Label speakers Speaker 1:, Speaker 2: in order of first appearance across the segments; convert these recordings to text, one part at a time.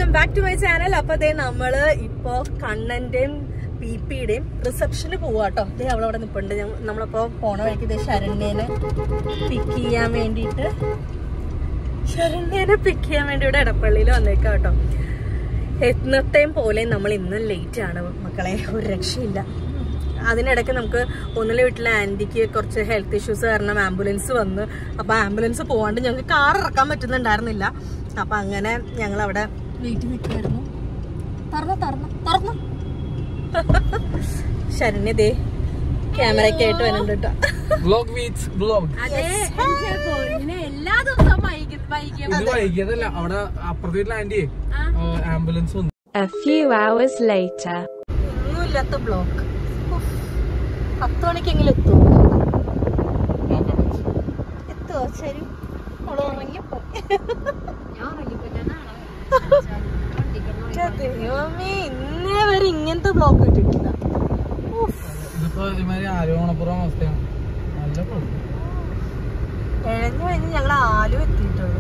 Speaker 1: Welcome back to my channel അപ്പൊ ദേ നമ്മള് ഇപ്പോ കണ്ണന്റെയും പി പിയുടെയും റിസപ്ഷന് പോവാട്ടോ ദേ അവളവിടെ നിപ്പുണ്ട് ഞങ്ങ- നമ്മളിപ്പോ പോണ വഴിക്ക് ദേ ശരണ്യനെ പിക്ക് ചെയ്യാൻ വേണ്ടിയിട്ട് ശരണ്യനെ പിക്ക് ചെയ്യാൻ വേണ്ടി ഇവിടെ എടപ്പള്ളിയിൽ വന്നേക്കാം കേട്ടോ എന്നത്തെയും പോലെ നമ്മൾ ഇന്ന് ലേറ്റ് ആണ് മക്കളെ ഒരു രക്ഷയില്ല അതിനിടയ്ക്ക് നമുക്ക് ഒന്നിലെ വീട്ടിലെ ആന്റിക്ക് കുറച്ച് ഹെൽത്ത് ഇഷ്യൂസ് കാരണം ആംബുലൻസ് വന്ന് അപ്പൊ ആംബുലൻസ് പോവാണ്ട് ഞങ്ങൾക്ക് കാർ ഇറക്കാൻ പറ്റുന്നുണ്ടായിരുന്നില്ല അപ്പൊ അങ്ങനെ ഞങ്ങൾ അവിടെ വെയിറ്റ് നിൽക്കുമായിരുന്നു തുറന്നു തുറന്നു തുറന്നു ശരണ്യ ദേ ക്യാമറയൊക്കെ ആയിട്ട് വരുന്നുണ്ട് കേട്ടോ
Speaker 2: വ്ലോഗ് മീറ്റ്സ് വ്ലോഗ്
Speaker 3: അതെ പൊന്നിനെ എല്ലാ ദിവസവും വൈകി- വൈകിയ
Speaker 2: ഇത് വൈകിയതല്ല അവിടെ അപ്പുറത്തെ ആന്റിയെ ആംബുലൻസ് വന്നു
Speaker 4: A few hours later.
Speaker 1: ഒന്നുമില്ലാത്ത ബ്ലോക്ക് പത്ത് മണിക്കെങ്കിലും എത്തുമോ എത്തുമോ ശരി അവള് ഉറങ്ങിപ്പോ
Speaker 3: ഞാൻ ഉറങ്ങിപ്പോ ഞാൻ നാളെ
Speaker 1: ദൈവമേ ഇന്നേ വരെ ഇങ്ങനത്തെ ബ്ലോക്ക് കിട്ടിയിട്ടില്ല ഉഫ്.
Speaker 2: ഇതിപ്പോ ഇമാതിരി ആരോണപ്പുറം അവസ്ഥയാണ് നല്ല പ്രശ്നം
Speaker 1: ഇഴഞ്ഞു കഴിഞ്ഞ് ഞങ്ങൾ ആലു എത്തിയിട്ടുള്ളൂ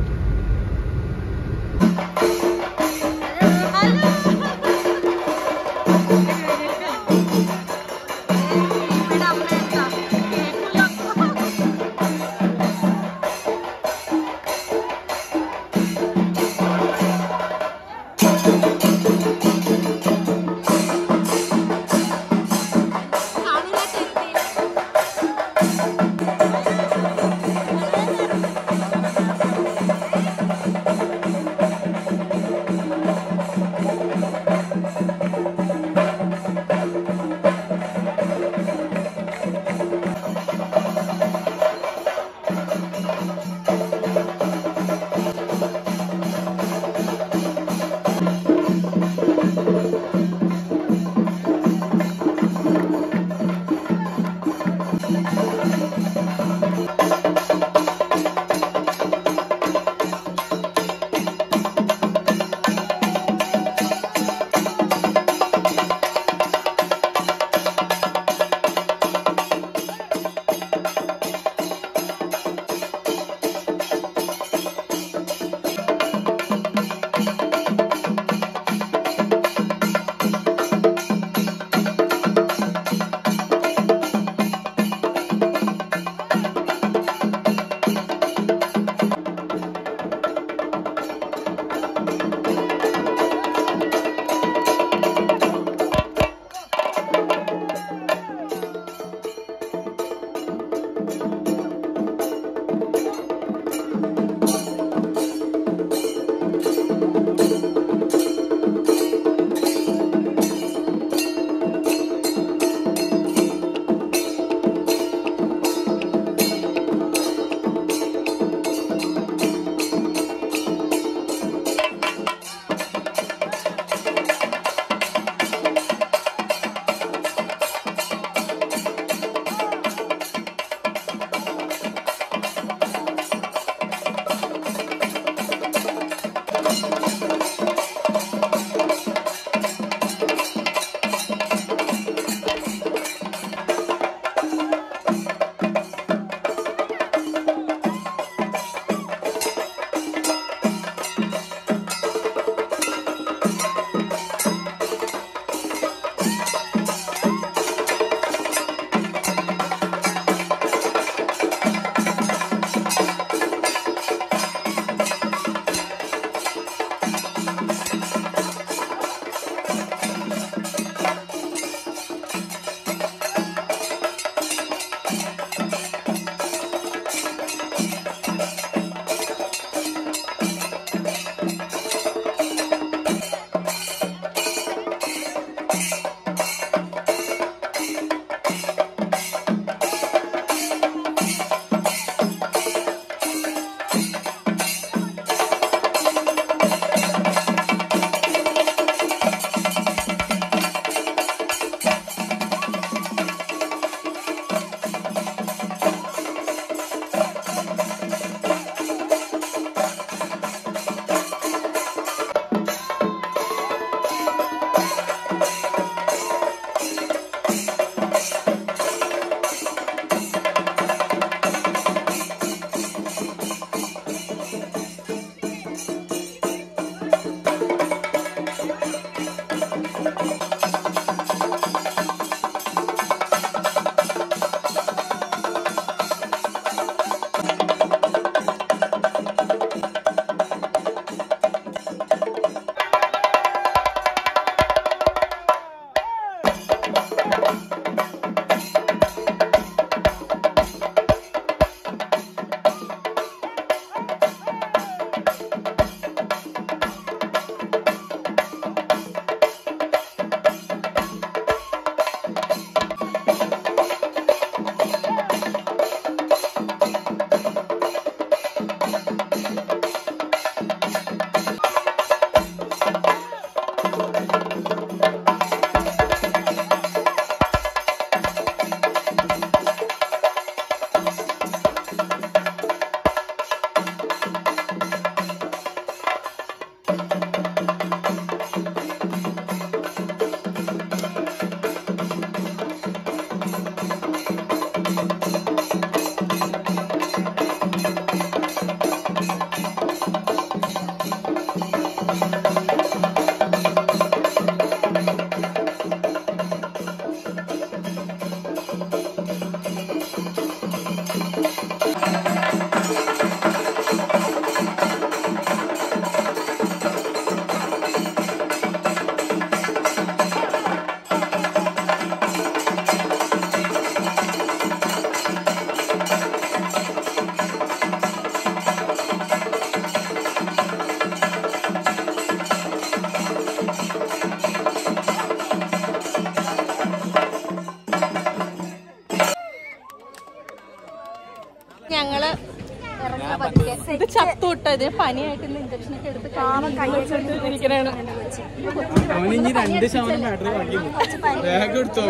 Speaker 1: ഞങ്ങള് ഇത് ചത്തു വിട്ടോ ഇതിന് പനിയായിട്ട് ഇഞ്ചക്ഷൻ ഒക്കെ എടുത്ത് ഇരിക്കണേണ്
Speaker 2: അവന് ഇനി രണ്ട് ശതമാനം ബാറ്ററി ബാക്കിയുണ്ട് ബാഗ് എടുത്തോ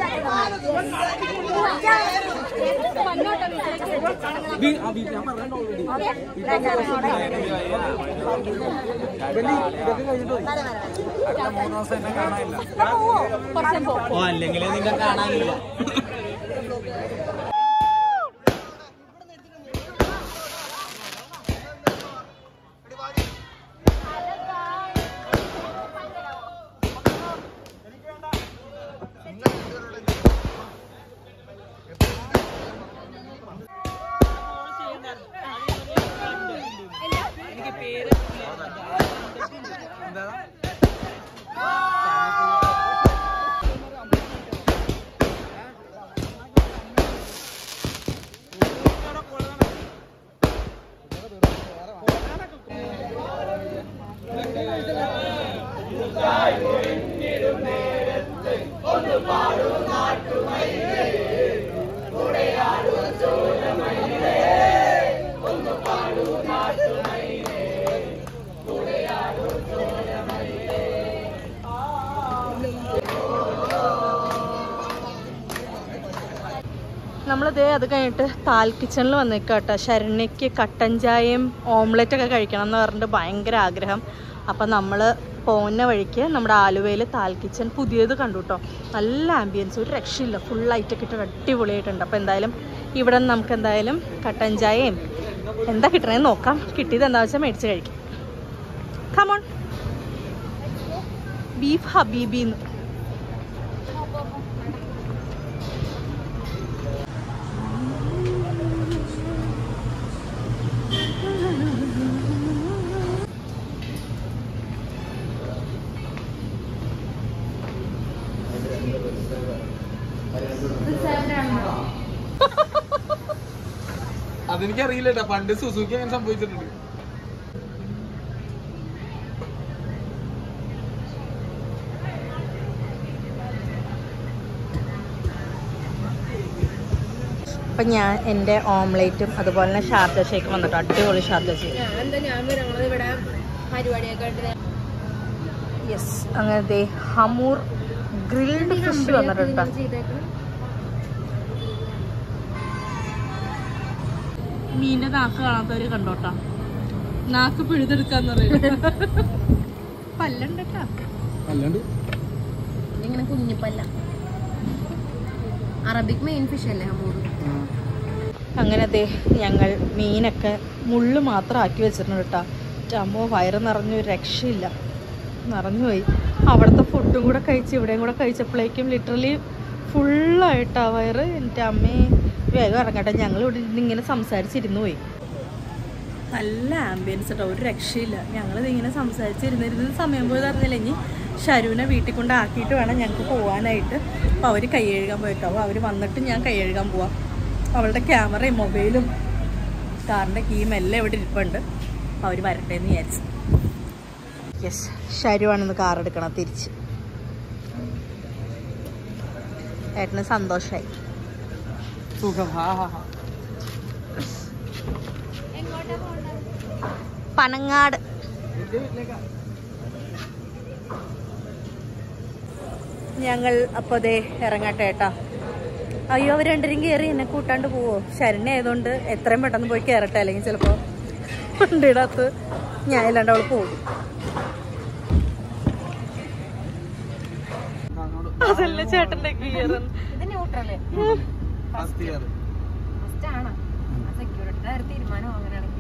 Speaker 2: ഇത് ആ ബി- ഞാൻ പറഞ്ഞിട്ടുണ്ട് already. ഇതൊക്കെ കഴിഞ്ഞിട്ട് മതി. ഓ അല്ലെങ്കിൽ നിന്നെ കാണാനില്ല
Speaker 1: നമ്മളിതേ അത് കഴിഞ്ഞിട്ട് താൽ കിച്ചണിൽ വന്നേക്കാട്ടോ ശരണ്യക്ക് കട്ടൻ ചായയും ഓംലെറ്റ് ഒക്കെ കഴിക്കണം എന്ന് പറഞ്ഞിട്ട് ഭയങ്കര ആഗ്രഹം അപ്പം നമ്മൾ പോകുന്ന വഴിക്ക് നമ്മുടെ ആലുവയിൽ താൽ കിച്ചൺ പുതിയത് കണ്ടു കേട്ടോ നല്ല ആംബിയൻസ് ഒരു രക്ഷയില്ല ഫുൾ ലൈറ്റൊക്കെ ഇട്ട് അടിപൊളിയായിട്ടുണ്ട് അപ്പോൾ എന്തായാലും ഇവിടെ നിന്ന് നമുക്ക് എന്തായാലും കട്ടൻ ചായയും എന്താ കിട്ടണേന്ന് നോക്കാം കിട്ടിയത് എന്താ വെച്ചാൽ മേടിച്ച് കഴിക്കാം കമോൺ ബീഫ് ഹബീബിന്ന്
Speaker 2: അതെനിക്കറിയില്ല കേട്ടോ പണ്ട് സുസുക്കി അങ്ങനെ സംഭവിച്ചിട്ടുണ്ട്
Speaker 1: അപ്പം ഞാൻ എൻ്റെ ഓംലേറ്റും അതുപോലെ തന്നെ ഷാർജ ഷേക്ക് വന്നിട്ട് അടിപൊളി ഷാർജ ഷേക്ക്
Speaker 3: ഞാൻ എന്താ ഞാൻ ഞങ്ങൾ ഇവിടെ പരിപാടിയൊക്കെ ഉണ്ട്
Speaker 1: യെസ് അങ്ങനത്തെ ഹമൂർ ഗ്രിൽഡ് ഫിഷ് വന്നിട്ടുണ്ട്
Speaker 3: ചെയ്തേക്കണം
Speaker 1: മീനിന്റെ നാക്ക് കാണാത്തവര് കണ്ടോട്ടാ നാക്ക് പിഴുതെടുക്കാന്ന് പറയുന്നത് പല്ലുണ്ട് കേട്ടോ
Speaker 2: അല്ലാണ്ട്
Speaker 3: ഇങ്ങനെ കുഞ്ഞിപ്പല്ല അറബിക് മെയിൻ ഫിഷ് അല്ലേ ഹമൂർ
Speaker 1: അങ്ങനത്തെ ഞങ്ങൾ മീനൊക്കെ മുള്ളു മാത്രം ആക്കി വെച്ചിട്ടുണ്ട് കേട്ടോ ചമ്മോ വയറ് നിറഞ്ഞു ഒരു രക്ഷയില്ല നിറഞ്ഞുപോയി അവിടുത്തെ ഫുഡും കൂടെ കഴിച്ച് ഇവിടെയും കൂടെ കഴിച്ചപ്പോഴേക്കും ലിറ്ററലി ഫുള്ളായിട്ടാ വയറ് എൻ്റെ അമ്മേ വേഗം ഇറങ്ങട്ടെ ഞങ്ങൾ ഇവിടെ ഇരുന്ന് ഇങ്ങനെ സംസാരിച്ചിരുന്നു പോയി നല്ല ആംബിയൻസ് കേട്ടോ ഒരു രക്ഷയില്ല ഞങ്ങളിത് ഇങ്ങനെ സംസാരിച്ചിരുന്നിരുന്ന സമയം പോയത് അറിഞ്ഞില്ല ഇനി ഷരുവിനെ വീട്ടിൽ കൊണ്ട് ആക്കിയിട്ട് വേണം ഞങ്ങൾക്ക് പോകാനായിട്ട് അപ്പോൾ അവർ കൈ കഴുകാൻ പോയിട്ടോ അപ്പോൾ അവർ വന്നിട്ട് ഞാൻ കൈ കഴുകാൻ പോവാം അവളുടെ ക്യാമറയും മൊബൈലും കാറിൻ്റെ കീയും എല്ലാം ഇവിടെ ഇരിപ്പുണ്ട് അപ്പോൾ അവർ വരട്ടെ എന്ന് വിചാരിച്ചു യെസ് ഷരുവാണിന്ന് കാർ എടുക്കണം തിരിച്ച് ഏട്ടന് സന്തോഷമായി
Speaker 2: സുഖം ഹാ ഹാ ഹാ
Speaker 1: പനങ്ങാട്
Speaker 2: എന്റെ വീട്ടിലേക്കാ
Speaker 1: ഞങ്ങൾ അപ്പോൾ ദേ ഇറങ്ങട്ടെ ഏട്ടാ അയ്യോ അവർ രണ്ടരും കയറി എന്നെ കൂട്ടാണ്ട് പോവോ ശരണ്യ ആയതുകൊണ്ട് എത്രയും പെട്ടെന്ന് പോയി കയറട്ടെ അല്ലെങ്കിൽ ചിലപ്പോൾ വണ്ടിയുടെ അകത്ത് ഞാൻ ഇല്ലാണ്ട് അവൾ പോകും അതല്ല ചേട്ടൻ്റെ ഗിയർ
Speaker 3: ഇത് ന്യൂട്രല്
Speaker 2: ഫസ്റ്റ് ഇയർ
Speaker 3: ഫസ്റ്റ് ആണ് സെക്യൂരിറ്റിയുടെ ഒരു തീരുമാനം അങ്ങനെയാണെങ്കിൽ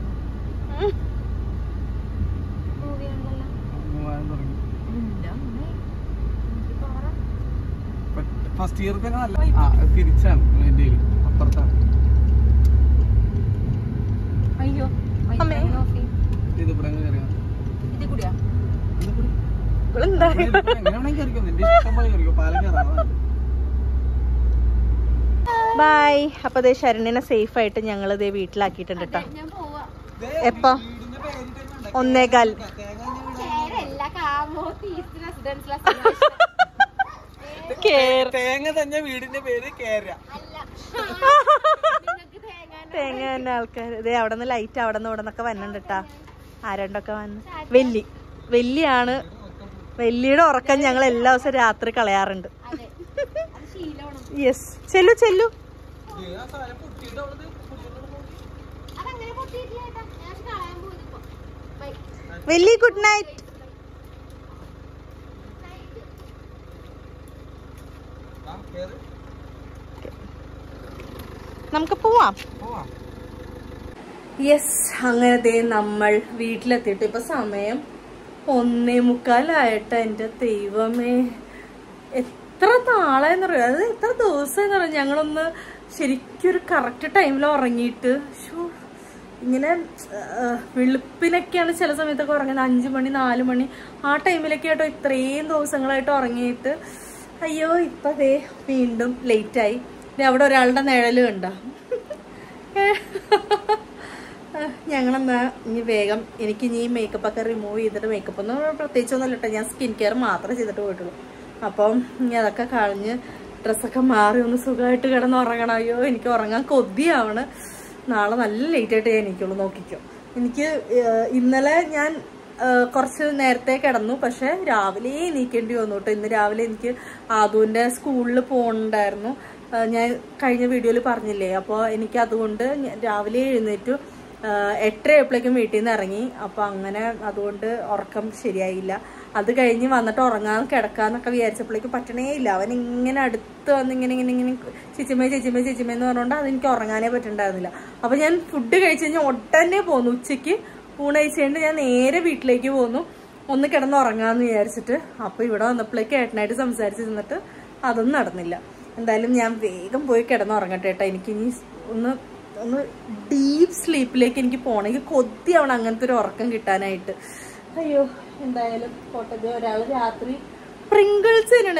Speaker 3: മൂവിയാണല്ലോ
Speaker 2: മൂവായിരം തുടങ്ങി
Speaker 3: എന്റെ അമ്മേ എനിക്ക് പോറാ
Speaker 2: ഫസ്റ്റ് ഇയർക്ക് നല്ല ആ തിരിച്ചാണ് എൻ്റെ അപ്പുറത്താണ്
Speaker 3: അയ്യോ
Speaker 1: അമ്മേ.
Speaker 2: ഇത് ഇവിടെ അങ്ങ് കയറിയാ
Speaker 3: ഇത് കൂടിയാ
Speaker 2: ഇത് കൂടി.
Speaker 1: ഇവളെന്താ
Speaker 2: ഇവിടെ ഇത് എങ്ങനെ വേണമെങ്കിൽ കയറിക്കോ നിന്റെ ഇഷ്ടം പോലെ കയറിക്കോ പാലം കയറാം
Speaker 1: ബൈ അപ്പോൾ ദേ ശരണ്യനെ സേഫ് ആയിട്ട് ഞങ്ങൾ ദേ വീട്ടിലാക്കിയിട്ടുണ്ട് കേട്ടോ
Speaker 3: ഞാൻ പോവാ
Speaker 1: എപ്പോ ഒന്നേകാൽ
Speaker 3: പേരല്ല കാമോ തീസ് റെസിഡൻസ്
Speaker 1: കേറ്
Speaker 2: തേങ്ങ തന്നെ വീടിന്റെ പേര് കേര
Speaker 3: അല്ല നിങ്ങൾക്ക് തേങ്ങാൻ
Speaker 1: തേങ്ങ തന്നെ ആൾക്കാർ ഇതേ അവിടെ നിന്ന് ലൈറ്റ് അവിടെ നിന്ന് ഇവിടെ നിന്നൊക്കെ വന്നുണ്ട് കേട്ടാ ആരണ്ടൊക്കെ വന്ന് വെല്ലി വെല്ലിയാണ് വെല്ലിയുടെ ഉറക്കം ഞങ്ങൾ എല്ലാ ദിവസവും രാത്രി കളയാറുണ്ട്
Speaker 3: അതെ അത് ശീലമാണ്
Speaker 1: യെസ് ചെല്ലു ചെല്ലു
Speaker 3: അതങ്ങനെ പൊട്ടിയിട്ടില്ല ഏട്ടാ ഞാൻ കളയാൻ പോയതിപ്പോ ബൈ
Speaker 1: വെല്ലി ഗുഡ് നൈറ്റ് നമുക്ക് പോവാം
Speaker 2: പോവാം
Speaker 1: യെസ് അങ്ങനെ ദേ നമ്മൾ വീട്ടിലെത്തിയിട്ട് ഇപ്പൊ സമയം ഒന്നേ മുക്കാലായിട്ട് എൻ്റെ ദൈവമേ എത്ര നാളെന്ന് അത് എത്ര ദിവസം എന്ന് പറയാം ഞങ്ങളൊന്ന് ശരിക്കും ഒരു കറക്റ്റ് ടൈമിൽ ഉറങ്ങിയിട്ട് ശ്ശോ, ഇങ്ങനെ ആ, വെളുപ്പിനൊക്കെയാണ് ചില സമയത്തൊക്കെ ഉറങ്ങുന്നത് അഞ്ചു മണി നാല് മണി ആ ടൈമിലൊക്കെ ആയിട്ടോ ഇത്രയും ദിവസങ്ങളായിട്ട് ഉറങ്ങിയിട്ട് അയ്യോ ഇപ്പൊ ദേ വീണ്ടും ലേറ്റായി അവിടെ ഒരാളുടെ നിഴല് കണ്ടോ ഞങ്ങളെന്നാ ഇനി വേഗം എനിക്ക് ഇനി മേക്കപ്പ് ഒക്കെ റിമൂവ് ചെയ്തിട്ട് മേക്കപ്പ് ഒന്നും പ്രത്യേകിച്ചൊന്നും ഇല്ലട്ടെ ഞാൻ സ്കിൻ കെയർ മാത്രമേ ചെയ്തിട്ട് പോയിട്ടുള്ളൂ അപ്പം ഇനി അതൊക്കെ കളഞ്ഞ് ഡ്രസ്സൊക്കെ മാറി ഒന്ന് സുഖമായിട്ട് കിടന്ന് ഉറങ്ങണം അയ്യോ എനിക്ക് ഉറങ്ങാൻ കൊതിയാവണ് നാളെ നല്ല ലേറ്റ് ആയിട്ട് ഞാൻ എനിക്കുള്ളൂ നോക്കിക്കോ എനിക്ക് ഏഹ്, ഇന്നലെ ഞാൻ ഏഹ്, കുറച്ച് നേരത്തെ കിടന്നു പക്ഷെ രാവിലെ എണീക്കേണ്ടി വന്നു കേട്ടോ ഇന്ന് രാവിലെ എനിക്ക് ആദുവിന്റെ സ്കൂളിൽ പോകണ്ടായിരുന്നു ഏഹ്, ഞാൻ കഴിഞ്ഞ വീഡിയോയിൽ പറഞ്ഞില്ലേ അപ്പോൾ എനിക്ക് അതുകൊണ്ട് ഞാൻ രാവിലെ എഴുന്നേറ്റു ആഹ് എട്ടര ആയപ്പോഴേക്കും വീട്ടിൽ നിന്ന് ഇറങ്ങി അപ്പൊ അങ്ങനെ അതുകൊണ്ട് ഉറക്കം ശരിയായില്ല അത് കഴിഞ്ഞ് വന്നിട്ട് ഉറങ്ങാൻ കിടക്കാന്നൊക്കെ വിചാരിച്ചപ്പോഴേക്കും പറ്റണേ ഇല്ല അവൻ ഇങ്ങനെ അടുത്ത് വന്ന് ഇങ്ങനെ ഇങ്ങനെ ഇങ്ങനെ ചിച്ചിമേ ചിച്ചിമേ ചിച്ചിമേ എന്ന് പറഞ്ഞുകൊണ്ട് അതെനിക്ക് ഉറങ്ങാനേ പറ്റുന്നുണ്ടായിരുന്നില്ല അപ്പൊ ഞാൻ ഫുഡ് കഴിച്ച് കഴിഞ്ഞാൽ ഉടനെ പോന്നു ഉച്ചയ്ക്ക് ഊണ് കഴിച്ചുകൊണ്ട് ഞാൻ നേരെ വീട്ടിലേക്ക് പോന്നു ഒന്ന് കിടന്ന് ഉറങ്ങാന്ന് വിചാരിച്ചിട്ട് അപ്പൊ ഇവിടെ വന്നപ്പോഴേക്ക് ഏട്ടനായിട്ട് സംസാരിച്ച് നിന്നിട്ട് അതൊന്നും നടന്നില്ല എന്തായാലും ഞാൻ വേഗം പോയി കിടന്ന് ഉറങ്ങട്ടെ ഏട്ടാ എനിക്കിനി ഒന്ന് ഒന്ന് ഡീപ്പ് സ്ലീപ്പിലേക്ക് എനിക്ക് പോകണം എനിക്ക് കൊതിയാവണം അങ്ങനത്തെ ഒരു ഉറക്കം കിട്ടാനായിട്ട് അയ്യോ എന്തായാലും പോട്ടത് ഒരാൾ രാത്രി പ്രിങ്കിൾസ് തന്നെയാണ്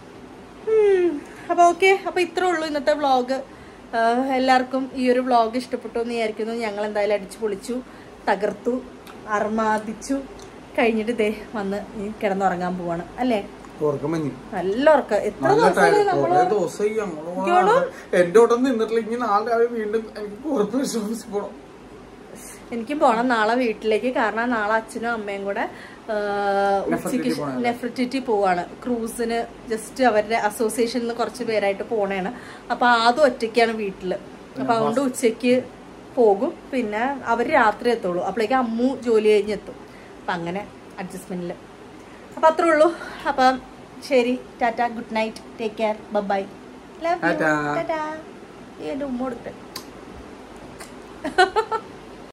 Speaker 1: അപ്പോൾ ഓക്കെ അപ്പോൾ ഇത്രേ ഉള്ളൂ ഇന്നത്തെ വ്ളോഗ് എല്ലാവർക്കും ഈ ഒരു വ്ളോഗ് ഇഷ്ടപ്പെട്ടു എന്ന് വിചാരിക്കുന്നു ഞങ്ങൾ എന്തായാലും അടിച്ചു പൊളിച്ചു തകർത്തു അർമാദിച്ചു കഴിഞ്ഞിട്ട് ദേ വന്ന് ഇനി കിടന്നുറങ്ങാൻ പോവാണ് അല്ലേ
Speaker 2: ഉറക്കം മഞ്ഞ്
Speaker 1: നല്ല ഉറക്കം എത്ര
Speaker 2: നല്ല
Speaker 1: ദിവസമായി
Speaker 2: ടയർഡ്
Speaker 1: നമ്മൾ
Speaker 2: കൊറേ ദിവസമായി ഞങ്ങള് എന്റെ ഓട്ടം നിന്നിട്ടില്ല ഇനി നാളെ രാവിലെ വീണ്ടും എനിക്ക് കോർപ്പറേഷൻ ഓഫീസിൽ പോകണം
Speaker 1: എനിക്കും പോണം നാളെ വീട്ടിലേക്ക് കാരണം നാളെ അച്ഛനും അമ്മയും കൂടെ ആ, ഉച്ചയ്ക്ക്
Speaker 2: നെഫ്രിറ്റിറ്റി പോണല്ലേ?
Speaker 1: നെഫ്രിറ്റിറ്റി പോവാണ് ക്രൂസിന് ജസ്റ്റ് അവരുടെ അസോസിയേഷനിൽ നിന്ന് കുറച്ച് പേരായിട്ട് പോണേണ് അപ്പൊ ആദ്യം ഒറ്റയ്ക്കാണ് വീട്ടില് അപ്പൊ അതുകൊണ്ട് ഉച്ചയ്ക്ക് പോകും പിന്നെ അവർ രാത്രി എത്തുള്ളൂ അപ്പോഴേക്കും അമ്മു ജോലി കഴിഞ്ഞ് എത്തും അപ്പൊ അങ്ങനെ അഡ്ജസ്റ്റ്മെന്റിൽ അപ്പൊ അത്രേ ഉള്ളൂ അപ്പം ശരി ടാറ്റ good night take care bye love you
Speaker 2: ടാറ്റാ.
Speaker 1: ടാറ്റാ ഈ എൻ്റെ ഉമ്മ കൊടുത്തേ